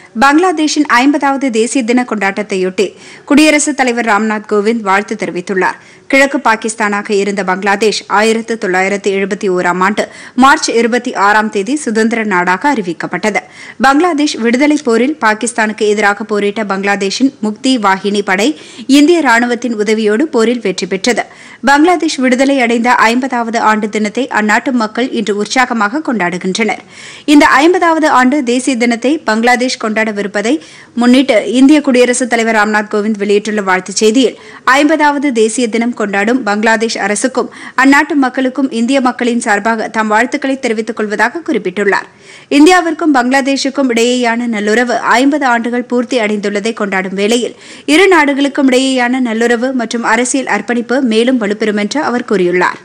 பங்களாதேஷின் ஐம்பதாவது தேசிய தின கொண்டாட்டத்தையொட்டி குடியரசுத் தலைவர் ராம்நாத் கோவிந்த் வாழ்த்து தெரிவித்துள்ளார் கிழக்கு பாகிஸ்தானாக இருந்த பங்களாதேஷ் ஆயிரத்து தொள்ளாயிரத்து எழுபத்தி ஓராம் ஆண்டு மார்ச் இருபத்தி ஆறாம் தேதி சுதந்திர நாடாக அறிவிக்கப்பட்டது பங்களாதேஷ் விடுதலைப் போரில் பாகிஸ்தானுக்கு எதிராக போரிட்ட பங்களாதேஷின் முக்தி வாஹினி படை இந்திய ராணுவத்தின் உதவியோடு போரில் வெற்றி பெற்றது பங்களாதேஷ் விடுதலை அடைந்த ஐம்பதாவது ஆண்டு தினத்தை அந்நாட்டு மக்கள் இன்று உற்சாகமாக கொண்டாடுகின்றனர் இந்த ஐம்பதாவது ஆண்டு தேசிய தினத்தை பங்களாதேஷ் கொண்டாடவிருப்பதை முன்னிட்டு இந்திய குடியரசுத் தலைவர் ராம்நாத் கோவிந்த் வெளியிட்டுள்ள வாழ்த்துச் செய்தியில் ஐம்பதாவது தேசிய தினம் கொண்டாடும் பங்களாதேஷ் அரசுக்கும் அந்நாட்டு மக்களுக்கும் இந்திய மக்களின் சார்பாக தாம் வாழ்த்துக்களை தெரிவித்துக் கொள்வதாக குறிப்பிட்டுள்ளார் இந்தியாவிற்கும் பங்களாதேஷுக்கும் இடையேயான நல்லுறவு ஐம்பது ஆண்டுகள் பூர்த்தி அடைந்துள்ளதை கொண்டாடும் வேளையில் இரு நாடுகளுக்கும் இடையேயான நல்லுறவு மற்றும் அரசியல் அர்ப்பணிப்பு மேலும் வலுப்பெறும் என்று அவர் கூறியுள்ளார்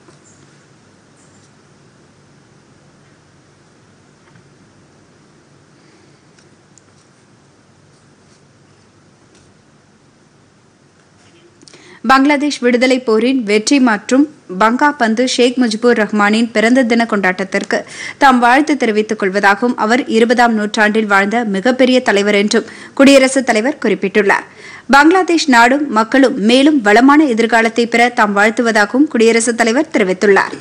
பங்களாதேஷ் விடுதலை போரின் வெற்றி மற்றும் பங்கா பந்து ஷேக் முஜிபுர் ரஹ்மானின் பிறந்த தின கொண்டாட்டத்திற்கு தாம் வாழ்த்து தெரிவித்துக் கொள்வதாகவும் அவர் இருபதாம் நூற்றாண்டில் வாழ்ந்த மிகப்பெரிய தலைவர் என்றும் குடியரசுத் தலைவர் குறிப்பிட்டுள்ளார் பங்களாதேஷ் நாடும் மக்களும் மேலும் வளமான எதிர்காலத்தை பெற தாம் வாழ்த்துவதாகவும் குடியரசுத் தலைவர் தெரிவித்துள்ளார்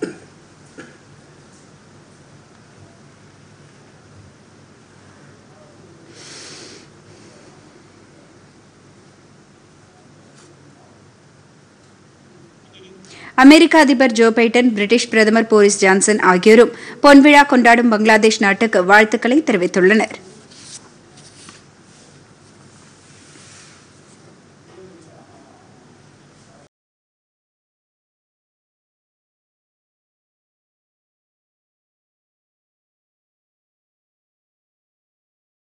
அமெரிக்க அதிபர் ஜோ பைடன் பிரிட்டிஷ் பிரதமர் போரிஸ் ஜான்சன் ஆகியோரும் பொன்விழா கொண்டாடும் பங்களாதேஷ் நாட்டுக்கு வாழ்த்துக்களை தெரிவித்துள்ளனா்